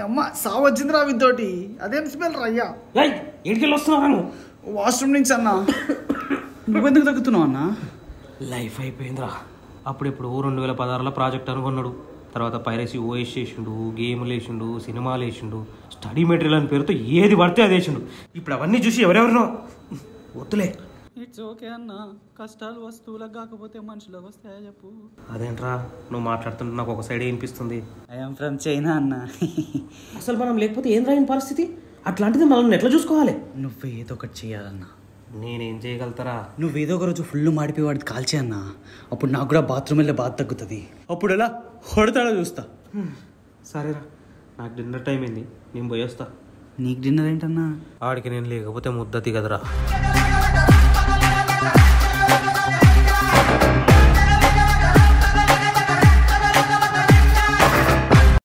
అమ్మ సావు వచ్చిందిరా వీతోటి అదేం స్మెల్ రయ్యా ఏయ్ ఎడికెళ్ళి వస్తున్నావు నువ్వు వాష్రూమ్ నుంచి అన్న నువ్వెందుకు తగ్గుతున్నావు అన్న లైఫ్ అయిపోయిందిరా అప్పుడెప్పుడు రెండు వేల పదహారులో ప్రాజెక్ట్ అనుకున్నాడు తర్వాత పైరసీ ఓఎస్ చేసిండు గేమ్లు వేసిండు సినిమాలు వేసిండు స్టడీ మెటీరియల్ అని పేరుతో ఏది పడితే అది వేసిండు ఇప్పుడు అవన్నీ చూసి ఎవరెవరినో వద్దులే ఇట్స్ ఓకే అన్న కష్టాలు వస్తువులకు కాకపోతే మనుషులకు వస్తాయా చెప్పు అదేంట్రా నువ్వు మాట్లాడుతుంటే నాకు ఒక సైడ్ వినిపిస్తుంది ఐఎమ్ ఫ్రమ్ చైనా అన్న అసలు మనం లేకపోతే ఏం రాయని పరిస్థితి అట్లాంటిది మనం ఎట్లా చూసుకోవాలి నువ్వు ఏదో ఒకటి చేయాలన్నా నేనేం చేయగలుగుతారా నువ్వు ఏదో ఒక రోజు ఫుల్ మాడిపోయి వాడికి కాల్చే అన్న అప్పుడు నాకు కూడా బాత్రూమ్ వెళ్ళే బాధ తగ్గుతుంది అప్పుడు ఎలా కొడతాడో చూస్తా సరేరా నాకు డిన్నర్ టైం అయింది నేను పోయేస్తా నీకు డిన్నర్ ఏంటన్నా ఆడికి నేను లేకపోతే ముద్ద దిగదురా